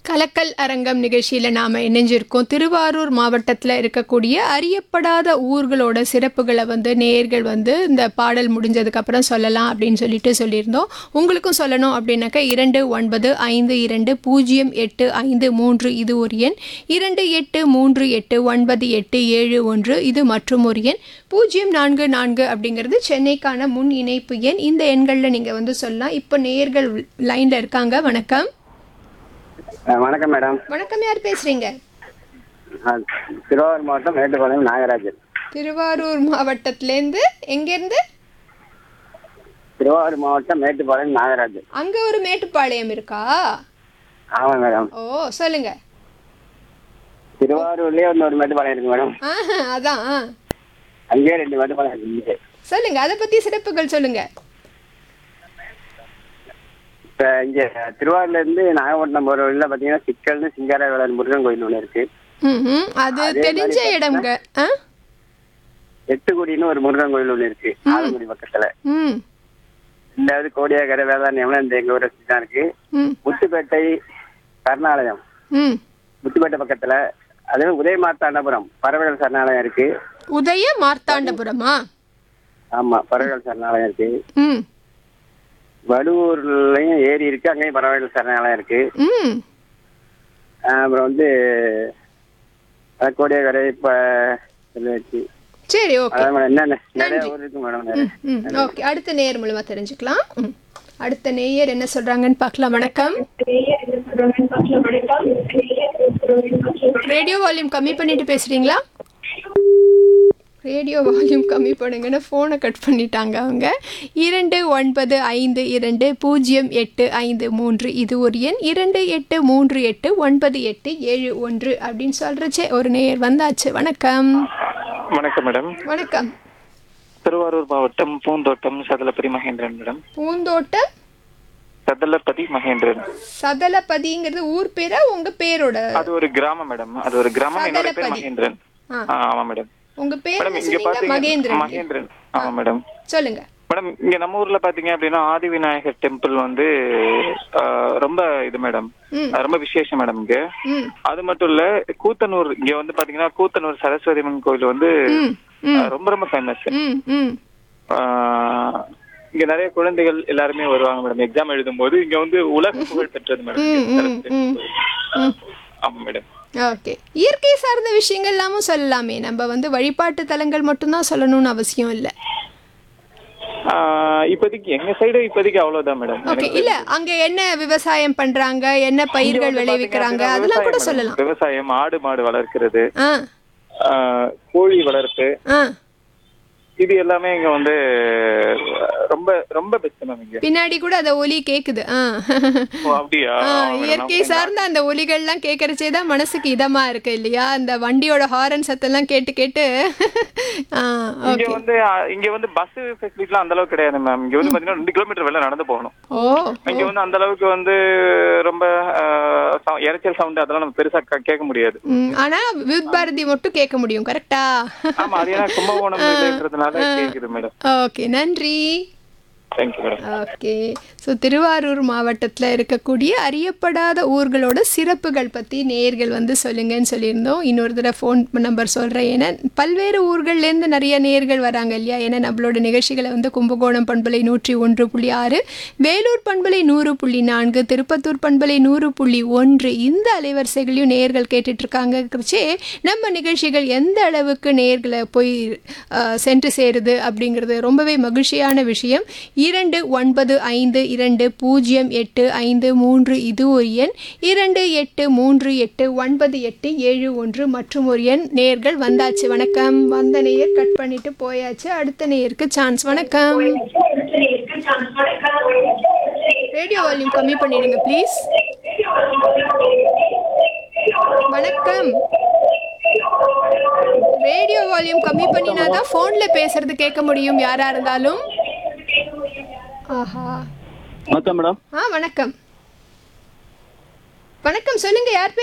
கலக்கல் அரங்கம் நிகழ்ச்சியில் நாம் இணைஞ்சிருக்கோம் திருவாரூர் மாவட்டத்தில் இருக்கக்கூடிய அறியப்படாத ஊர்களோட சிறப்புகளை வந்து நேயர்கள் வந்து இந்த பாடல் முடிஞ்சதுக்கப்புறம் சொல்லலாம் அப்படின்னு சொல்லிட்டு சொல்லியிருந்தோம் உங்களுக்கும் சொல்லணும் அப்படின்னாக்கா இரண்டு ஒன்பது ஐந்து இரண்டு பூஜ்ஜியம் எட்டு ஐந்து மூன்று இது ஒரு எண் இரண்டு எட்டு மூன்று எட்டு ஒன்பது எட்டு ஏழு ஒன்று இது மற்றும் ஒரு எண் பூஜ்ஜியம் நான்கு நான்கு அப்படிங்கிறது சென்னைக்கான முன் இணைப்பு எண் இந்த எண்களில் நீங்கள் வந்து சொல்லலாம் இப்போ நேயர்கள் லைனில் இருக்காங்க வணக்கம் அஹ் வணக்கம் மேடம் வணக்கம் யார் பேசுறீங்க நான் திருவாரூர் மாவட்டம் மேட்டுப்பாளையம் நாகராஜன் திருவாரூர் மாவட்டத்திலேருந்து எங்கேருந்து திருவாரூர் மாவட்டம் மேட்டுப்பாளையம் நாகராஜன் அங்கே ஒரு மேட்டுப்பாளையம் இருக்கா ஆமாம் மேடம் ஓ சொல்லுங்க திருவாரூர்லயே வந்து ஒரு மேட்டுப்பாளையம் இருக்கு மேடம் ஆஹா அதான் ஆ. அங்கேயே ரெண்டு மேட்டுப்பாளையம் இருக்கு சொல்லுங்க அதை பற்றி சிறப்புகள் சொல்லுங்க இப்போ இங்கே திருவாரூர்ல இருந்து நாகப்பட்டினம் போகிற வழியில் பார்த்தீங்கன்னா சிக்கல்னு சிங்காரவேலர் முருகன் கோயில் ஒன்று இருக்கு ம் அது அதே தெரிஞ்ச மாதிரி இடம்ங்க ஆ எட்டுக்குடின்னு ஒரு முருகன் கோயில் ஒன்று இருக்கு ஆலங்குடி பக்கத்தில் ம் ரெண்டாவது கோடியாக்கரை வேதாரண்யம்லாம் இந்த எங்கள் ஊரை சுற்றி தான் இருக்கு ம் முத்துப்பேட்டை சரணாலயம் ம் முத்துப்பேட்டை பக்கத்தில் அதே உதய மார்த்தாண்டபுரம் பறவைகள் சரணாலயம் இருக்கு உதய மார்த்தாண்டபுரமா ஆமாம் பறவைகள் சரணாலயம் இருக்கு ம் வடுவூர்லயும் ஏரி இருக்கு அங்கேயும் பறவைகள் சரணாலயம் இருக்கு ம் ஆஹ் அப்புறம் வந்து அஹ் கோடியக்கரை இப்ப சொல்லியாச்சு சரி ஓகே அதான் மேடம் என்னென்ன நிறைய ஊர் இருக்கு மேடம் நிறைய. ம் ஓகே அடுத்த நேயர் மூலமா தெரிஞ்சுக்கலாம் ம் அடுத்த நேயர் என்ன சொல்றாங்கன்னு பார்க்கலாம் வணக்கம் ரேடியோ வால்யூம் கம்மி பண்ணிட்டு பேசுறீங்களா ரேடியோ வால்யூம் கம்மி பண்ணுங்கன்னு ஃபோனை கட் பண்ணிட்டாங்க அவங்க இரண்டு ஒன்பது ஐந்து இரண்டு பூஜ்ஜியம் எட்டு ஐந்து மூன்று இது ஒரு எண் இரண்டு எட்டு மூன்று எட்டு ஒன்பது எட்டு ஏழு ஒன்று அப்படின்னு சொல்றச்சே ஒரு நேயர் வந்தாச்சு வணக்கம் வணக்கம் மேடம் வணக்கம் திருவாரூர் மாவட்டம் பூந்தோட்டம் சதலப்பதி மகேந்திரன் மேடம் பூந்தோட்டம் சதலப்பதி மகேந்திரன் சதலபதிங்கிறது ஊர் பேரா உங்க பேரோட அது ஒரு கிராமம் மேடம் அது ஒரு கிராமம் என்னோட பேர் சதலப்பதி. மகேந்திரன் ஆ. ஆ, ஆமா மேடம் உங்க பேர் மேடம் என்ன இங்க சொன்னீங்க? பாத்தீங்க மகேந்திரன் மகேந்திரன் ஆமா மேடம் சொல்லுங்க மேடம் இங்க நம்ம ஊர்ல பாத்தீங்க அப்படின்னா ஆதி விநாயகர் டெம்பிள் வந்து ஆ, ரொம்ப இது மேடம் ம். அது ரொம்ப விசேஷம் மேடம் இங்க ம் அது மட்டும் இல்ல கூத்தனூர் இங்க வந்து பாத்தீங்கன்னா கூத்தனூர் சரஸ்வதி அம்மன் கோயில் வந்து ம் ஆ, ம் ரொம்ப ரொம்ப ஃபேமஸ் ம் ம் இங்க நிறைய குழந்தைகள் எல்லாருமே வருவாங்க மேடம் எக்ஸாம் எழுதும் போது இங்க வந்து உலக புகழ் பெற்றது மேடம் ம், இங்க ம், சரஸ்வதி ம். கோயில். ம் ஆமா மேடம் ஓகே இயற்கை சார்ந்த விஷயங்கள் எல்லாமும் சொல்லலாமே நம்ம வந்து வழிபாட்டு தலங்கள் மட்டும்தான் சொல்லணும்னு அவசியம் இல்லை ஆஹ் இப்போதைக்கு எங்க சைடு இப்போதைக்கு அவ்வளவுதான் மேடம் ஓகே இல்ல அங்க என்ன விவசாயம் பண்றாங்க என்ன பயிர்கள் விளைவிக்கிறாங்க அதெல்லாம் கூட சொல்லலாம் விவசாயம் ஆடு மாடு வளர்க்கிறது ஆ ஆஹ் கோழி வளர்ப்பு ஆ இது எல்லாமே இங்க வந்து ரொம்ப ரொம்ப பெஸ்ட் மேம் இங்க பின்னாடி கூட அந்த ஒலி கேக்குது ஆ ஓ, அப்படியா ஆ, ஆமா madam. இயற்கை சார்ந்த அந்த ஒலிகள்லாம் கேட்கறச்சே தான் மனசுக்கு இதமா இருக்கு இல்லையா அந்த வண்டியோட ஹாரன் சத்தம்லாம் கேட்டு கேட்டு ஆ இங்க ஓகே வந்து ஆஹ் இங்க வந்து பஸ் ஃபெசிலிட்டிலாம் அந்த அளவுக்கு கிடையாது மேம் இங்க வந்து பாத்தீங்கன்னா ரெண்டு கிலோமீட்டர் வெளில நடந்து போகணும் ஓ இங்க வந்து அந்த அளவுக்கு வந்து ரொம்ப ஆஹ் சவு- இரைச்சல் சவுண்ட் அதெல்லாம் நம்ம பெருசா கே- கேட்க முடியாது ம், ஆனா வித் பாரதி மட்டும் கேட்க முடியும் கரெக்டா ஆமா அது ஏன்னா கும்பகோணம் இதுன்றதுனால கேக்குது மேடம் ஓகே நன்றி thank you madam okay so Thiruvarur மாவட்டத்தில் இருக்கக்கூடிய அறியப்படாத ஊர்களோட சிறப்புகள் பற்றி நேயர்கள் வந்து சொல்லுங்கன்னு சொல்லியிருந்தோம் இன்னொரு தடவை ஃபோன் நம்பர் சொல்கிறேன் ஏன்னா பல்வேறு ஊர்கள்லேருந்து நிறைய நேயர்கள் வராங்க இல்லையா ஏன்னா நம்மளோட நிகழ்ச்சிகளை வந்து கும்பகோணம் பண்பலை நூற்றி ஒன்று புள்ளி ஆறு வேலூர் பண்பலை நூறு புள்ளி நான்கு திருப்பத்தூர் பண்பலை நூறு புள்ளி ஒன்று இந்த அலைவரிசைகளையும் நேயர்கள் கேட்டுட்ருக்காங்கச்சே நம்ம நிகழ்ச்சிகள் எந்த அளவுக்கு நேயர்களை போய் அஹ், சென்று சேருது அப்படிங்கிறது ரொம்பவே மகிழ்ச்சியான விஷயம் இரண்டு ஒன்பது ஐந்து இரண்டு பூஜ்ஜியம் எட்டு ஐந்து மூன்று இது ஒரு எண் இரண்டு எட்டு மூன்று எட்டு ஒன்பது எட்டு ஏழு ஒன்று மற்றும் ஒரு எண் நேயர்கள் வந்தாச்சு வணக்கம் வந்த நேயர் கட் பண்ணிட்டு போயாச்சு அடுத்த நேயருக்கு சான்ஸ் வணக்கம் ரேடியோ வால்யூம் கம்மி பண்ணிடுங்க ப்ளீஸ் வணக்கம் ரேடியோ வால்யூம் கம்மி பண்ணினா தான் ஃபோனில் பேசுறது கேட்க முடியும் யாரா இருந்தாலும் ஆஹா வணக்கம் மேடம் ஆ வணக்கம் வணக்கம் சொல்லுங்க யார்